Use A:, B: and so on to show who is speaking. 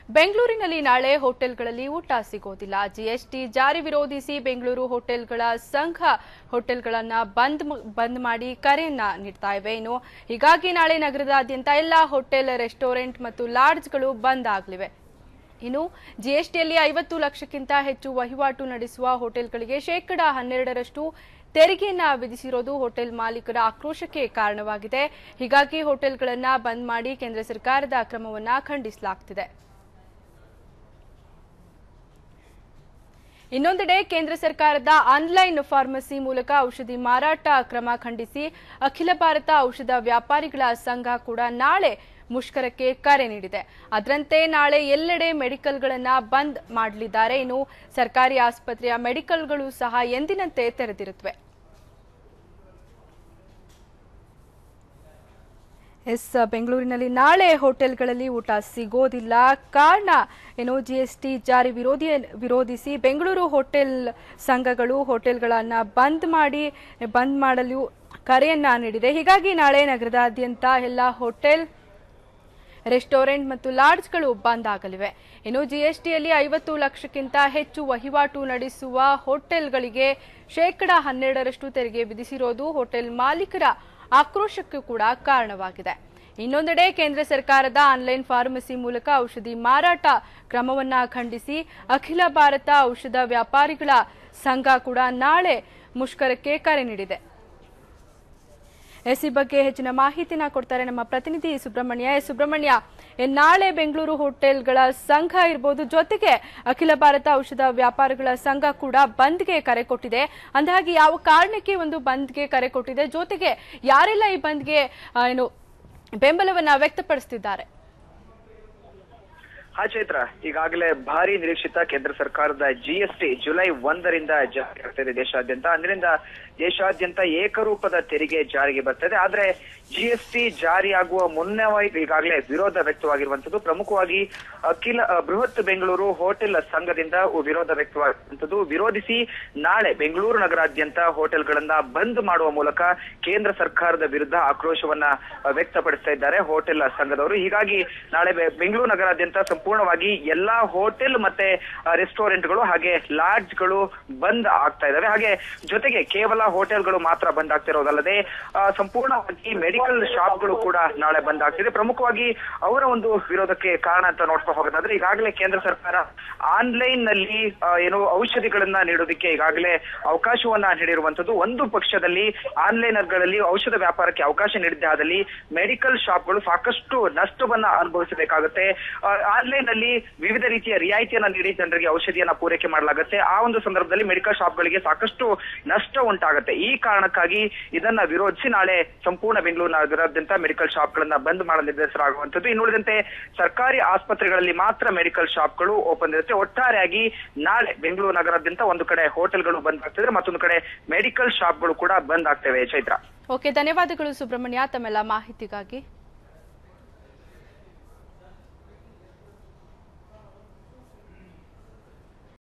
A: ಬೆಂಗಳೂರಿನಲ್ಲಿ ನಾಳೆ ಹೋಟೆಲ್ಗಳಲ್ಲಿ ಊಟ ಸಿಗೋದಿಲ್ಲ ಜಿಎಸ್ಟಿ ಜಾರಿ ವಿರೋಧಿಸಿ ಬೆಂಗಳೂರು ಹೋಟೆಲ್ಗಳ ಸಂಘ ಹೋಟೆಲ್ಗಳನ್ನ ಬಂದ್ ಬಂದ್ ಮಾಡಿ ಕರೆಯನ್ನ ನೀಡ್ತಾ ಇವೆ ಇನ್ನು ಹೀಗಾಗಿ ನಾಳೆ ನಗರದಾದ್ಯಂತ ಎಲ್ಲಾ ಹೋಟೆಲ್ ರೆಸ್ಟೋರೆಂಟ್ ಮತ್ತು ಲಾಡ್ಜ್ಗಳು ಬಂದ್ ಆಗಲಿವೆ ಇನ್ನು ಜಿಎಸ್ಟಿಯಲ್ಲಿ ಐವತ್ತು ಲಕ್ಷಕ್ಕಿಂತ ಹೆಚ್ಚು ವಹಿವಾಟು ನಡೆಸುವ ಹೋಟೆಲ್ಗಳಿಗೆ ಶೇಕಡಾ ಹನ್ನೆರಡರಷ್ಟು ತೆರಿಗೆಯನ್ನ ವಿಧಿಸಿರೋದು ಹೋಟೆಲ್ ಮಾಲೀಕರ ಆಕ್ರೋಶಕ್ಕೆ ಕಾರಣವಾಗಿದೆ ಹೀಗಾಗಿ ಹೋಟೆಲ್ಗಳನ್ನ ಬಂದ್ ಮಾಡಿ ಕೇಂದ್ರ ಸರ್ಕಾರದ ಕ್ರಮವನ್ನ ಖಂಡಿಸಲಾಗ್ತಿದೆ ಇನ್ನೊಂದೆಡೆ ಕೇಂದ್ರ ಸರ್ಕಾರದ ಆನ್ಲೈನ್ ಫಾರ್ಮಸಿ ಮೂಲಕ ಔಷಧಿ ಮಾರಾಟ ಕ್ರಮ ಖಂಡಿಸಿ ಅಖಿಲ ಭಾರತ ಔಷಧ ವ್ಯಾಪಾರಿಗಳ ಸಂಘ ಕೂಡ ನಾಳೆ ಮುಷ್ಕರಕ್ಕೆ ಕರೆ ನೀಡಿದೆ ಅದರಂತೆ ನಾಳೆ ಎಲ್ಲೆಡೆ ಮೆಡಿಕಲ್ಗಳನ್ನ ಬಂದ್ ಮಾಡಲಿದ್ದಾರೆ ಇನ್ನು ಸರ್ಕಾರಿ ಆಸ್ಪತ್ರೆಯ ಮೆಡಿಕಲ್ಗಳು ಸಹ ಎಂದಿನಂತೆ ತೆರೆದಿರುತ್ತವೆ ಎಸ್ ಬೆಂಗಳೂರಿನಲ್ಲಿ ನಾಳೆ ಹೋಟೆಲ್ಗಳಲ್ಲಿ ಊಟ ಸಿಗೋದಿಲ್ಲ ಕಾರಣ ಏನು ಜಿಎಸ್ಟಿ ಜಾರಿ ವಿರೋಧಿ ವಿರೋಧಿಸಿ ಬೆಂಗಳೂರು ಹೋಟೆಲ್ ಸಂಘಗಳು ಹೋಟೆಲ್ಗಳನ್ನ ಬಂದ್ ಮಾಡಿ ಬಂದ್ ಮಾಡಲು ಕರೆಯನ್ನ ನೀಡಿದೆ ಹೀಗಾಗಿ ನಾಳೆ ನಗರದಾದ್ಯಂತ ಎಲ್ಲ ಹೋಟೆಲ್ ರೆಸ್ಟೋರೆಂಟ್ ಮತ್ತು ಲಾಡ್ಜ್ಗಳು ಬಂದ್ ಆಗಲಿವೆ ಇನ್ನು ಜಿಎಸ್ಟಿಯಲ್ಲಿ ಐವತ್ತು ಲಕ್ಷಕ್ಕಿಂತ ಹೆಚ್ಚು ವಹಿವಾಟು ನಡೆಸುವ ಹೋಟೆಲ್ಗಳಿಗೆ ಶೇಕಡಾ ಹನ್ನೆರಡರಷ್ಟು ತೆರಿಗೆ ವಿಧಿಸಿರೋದು ಹೋಟೆಲ್ ಮಾಲೀಕರ ಆಕ್ರೋಶಕ್ಕೂ ಕೂಡ ಕಾರಣವಾಗಿದೆ ಇನ್ನೊಂದೆಡೆ ಕೇಂದ್ರ ಸರ್ಕಾರದ ಆನ್ಲೈನ್ ಫಾರ್ಮಸಿ ಮೂಲಕ ಔಷಧಿ ಮಾರಾಟ ಕ್ರಮವನ್ನ ಖಂಡಿಸಿ ಅಖಿಲ ಭಾರತ ಔಷಧ ವ್ಯಾಪಾರಿಗಳ ಸಂಘ ಕೂಡ ನಾಳೆ ಮುಷ್ಕರಕ್ಕೆ ಕರೆ ನೀಡಿದೆ ಎಸ್ ಈ ಬಗ್ಗೆ ಹೆಚ್ಚಿನ ಮಾಹಿತಿನ ಕೊಡ್ತಾರೆ ನಮ್ಮ ಪ್ರತಿನಿಧಿ ಸುಬ್ರಹ್ಮಣ್ಯ ಎಸ್ ಸುಬ್ರಹ್ಮಣ್ಯ ಎ, ನಾಳೆ ಬೆಂಗಳೂರು ಹೋಟೆಲ್ಗಳ ಸಂಘ ಇರಬಹುದು ಜೊತೆಗೆ ಅಖಿಲ ಭಾರತ ಔಷಧ ವ್ಯಾಪಾರಿಗಳ ಸಂಘ ಕೂಡ ಬಂದ್ಗೆ ಕರೆ ಕೊಟ್ಟಿದೆ ಅಂದಹಾಗೆ ಯಾವ ಕಾರಣಕ್ಕೆ ಒಂದು ಬಂದ್ಗೆ ಕರೆ ಕೊಟ್ಟಿದೆ ಜೊತೆಗೆ ಯಾರೆಲ್ಲ ಈ ಬಂದ್ಗೆ ಆ, ಏನು ಬೆಂಬಲವನ್ನ ವ್ಯಕ್ತಪಡಿಸುತ್ತಿದ್ದಾರೆ
B: ಹಾ ಚೈತ್ರ ಈಗಾಗಲೇ ಭಾರಿ ನಿರೀಕ್ಷಿತ ಕೇಂದ್ರ ಸರ್ಕಾರದ ಜಿಎಸ್ಟಿ ಜುಲೈ ಒಂದರಿಂದ ಜಾರಿ ಆಗ್ತದೆ ದೇಶಾದ್ಯಂತ ಅಂದಿನಿಂದ ದೇಶಾದ್ಯಂತ ಏಕರೂಪದ ತೆರಿಗೆ ಜಾರಿಗೆ ಬರ್ತದೆ ಆದ್ರೆ ಜಿಎಸ್ಟಿ ಜಾರಿಯಾಗುವ ಮುನ್ನವಾಗಿ ಈಗಾಗಲೇ ವಿರೋಧ ವ್ಯಕ್ತವಾಗಿರುವಂತದ್ದು ಪ್ರಮುಖವಾಗಿ ಅಖಿಲ ಅ, ಬೃಹತ್ ಬೆಂಗಳೂರು ಹೋಟೆಲ್ ಸಂಘದಿಂದ ವಿರೋಧ ವ್ಯಕ್ತವಾಗಿರುವಂತದ್ದು ವಿರೋಧಿಸಿ ನಾಳೆ ಬೆಂಗಳೂರು ನಗರಾದ್ಯಂತ ಹೋಟೆಲ್ಗಳನ್ನ ಬಂದ್ ಮಾಡುವ ಮೂಲಕ ಕೇಂದ್ರ ಸರ್ಕಾರದ ವಿರುದ್ಧ ಆಕ್ರೋಶವನ್ನ ಅ, ವ್ಯಕ್ತಪಡಿಸ್ತಾ ಇದ್ದಾರೆ ಹೋಟೆಲ್ ಸಂಘದವರು ಹೀಗಾಗಿ ನಾಳೆ ಬೆ- ಬೆಂಗಳೂರು ನಗರಾದ್ಯಂತ ಸಂಪೂರ್ಣವಾಗಿ ಎಲ್ಲಾ ಹೋಟೆಲ್ ಮತ್ತೆ ಅ, ರೆಸ್ಟೋರೆಂಟ್ಗಳು ಹಾಗೆ ಲಾಡ್ಜ್ಗಳು ಬಂದ್ ಆಗ್ತಾ ಇದಾವೆ ಹಾಗೆ ಜೊತೆಗೆ ಕೇವಲ ಹೋಟೆಲ್ಗಳು ಮಾತ್ರ ಬಂದ್ ಆಗ್ತಿರೋದಲ್ಲದೆ ಆ, ಸಂಪೂರ್ಣವಾಗಿ ಮೆಡಿಕಲ್ ಶಾಪ್ಗಳು ಕೂಡ ನಾಳೆ ಬಂದ್ ಆಗ್ತಿದೆ ಪ್ರಮುಖವಾಗಿ ಅವರ ಒಂದು ವಿರೋಧಕ್ಕೆ ಕಾರಣ ಅಂತ ನೋಡ್ತಾ ಹೋಗೋದಾದ್ರೆ ಈಗಾಗಲೇ ಕೇಂದ್ರ ಸರ್ಕಾರ ಆನ್ಲೈನ್ ನಲ್ಲಿ ಆ, ಏನು ಔಷಧಿಗಳನ್ನ ನೀಡೋದಕ್ಕೆ ಈಗಾಗಲೇ ಅವಕಾಶವನ್ನ ನೀಡಿರುವಂತದ್ದು ಒಂದು ಪಕ್ಷದಲ್ಲಿ ಆನ್ಲೈನರ್ಗಳಲ್ಲಿ ಔಷಧ ವ್ಯಾಪಾರಕ್ಕೆ ಅವಕಾಶ ನೀಡಿದ್ದೆ ಆದಲ್ಲಿ ಮೆಡಿಕಲ್ ಶಾಪ್ಗಳು ಸಾಕಷ್ಟು ನಷ್ಟವನ್ನ ಅನುಭವಿಸಬೇಕಾಗುತ್ತೆ ಆನ್ಲೈನ್ ನಲ್ಲಿ ವಿವಿಧ ರೀತಿಯ ರಿಯಾಯಿತಿಯನ್ನ ನೀಡಿ ಜನರಿಗೆ ಔಷಧಿಯನ್ನ ಪೂರೈಕೆ ಮಾಡಲಾಗುತ್ತೆ ಆ ಒಂದು ಸಂದರ್ಭದಲ್ಲಿ ಮೆಡಿಕಲ್ ಶಾಪ್ಗಳಿಗೆ ಸಾಕಷ್ಟು ನಷ್ಟ ಉಂಟಾಗುತ್ತೆ ಈ ಕಾರಣಕ್ಕಾಗಿ ಇದನ್ನ ವಿರೋಧಿಸಿ ನಾಳೆ ಸಂಪೂರ್ಣ ಬೆಂಗಳೂರು ನಗರಾದ್ಯಂತ ಮೆಡಿಕಲ್ ಶಾಪ್ಗಳನ್ನ ಬಂದ್ ಮಾಡಲು ನಿರ್ಧರಿಸಲಾಗುವಂತದ್ದು ಇನ್ನುಳಿದಂತೆ ಸರ್ಕಾರಿ ಆಸ್ಪತ್ರೆಗಳಲ್ಲಿ ಮಾತ್ರ ಮೆಡಿಕಲ್ ಶಾಪ್ಗಳು ಓಪನ್ ಇರುತ್ತೆ ಒಟ್ಟಾರೆಯಾಗಿ ನಾಳೆ ಬೆಂಗಳೂರು ನಗರಾದ್ಯಂತ ಒಂದು ಕಡೆ ಹೋಟೆಲ್ಗಳು ಬಂದ್ ಆಗ್ತಿದ್ರೆ ಮತ್ತೊಂದು ಕಡೆ ಮೆಡಿಕಲ್ ಶಾಪ್ಗಳು ಕೂಡ ಬಂದ್ ಆಗ್ತವೆ ಚೈತ್ರ
A: ಓಕೆ ಧನ್ಯವಾದಗಳು ಸುಬ್ರಹ್ಮಣ್ಯ ತಮ್ಮೆಲ್ಲ ಮಾಹಿತಿಗಾಗಿ